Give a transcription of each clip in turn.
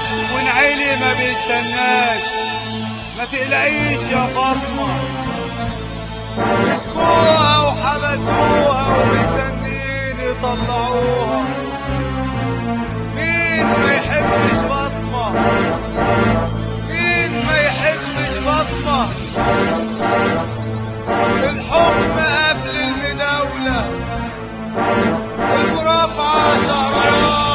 ونعيلي ما بيستناش ما تقلقيش يا فاطمة مسكوها وحبسوها ومستنيين يطلعوها مين ما يحبش فاطمة مين ما يحبش فاطمة الحكم قبل المداولة المرافعة شهريار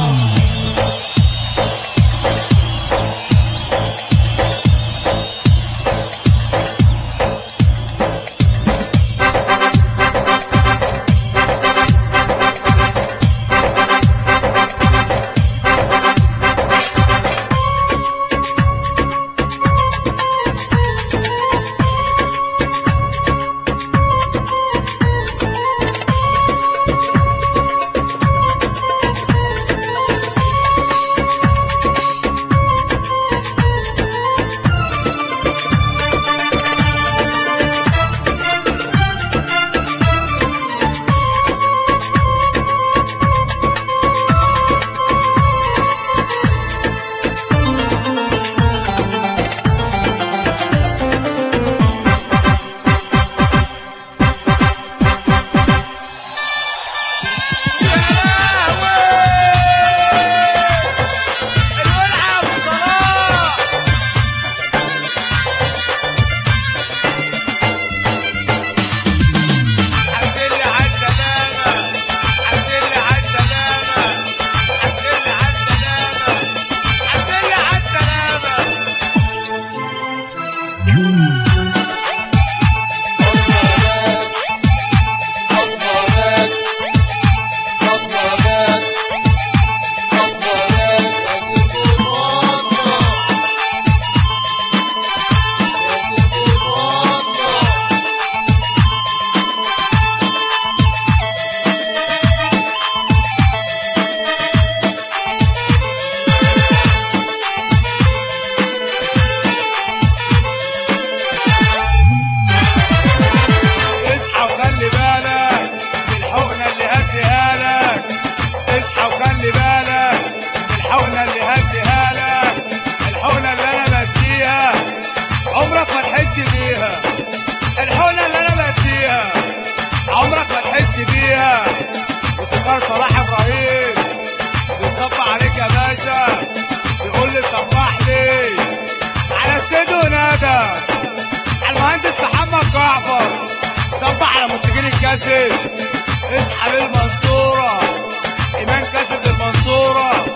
اصحى وخلي بالك من الحقنة اللي هديها لك اصحى وخلي بالك من الحقنة اللي هديها لك الحقنة اللي انا بديها عمرك ما تحس بيها الحقنة اللي انا بديها عمرك ما تحس بيها وسكر صلاح ابراهيم بيصب عليك يا باشا بيقول لي صبح لي على السيد ونادى على المهندس محمد جعفر صبح على منتجين الكاسب اصحى للمنصورة ايمان كاسب للمنصورة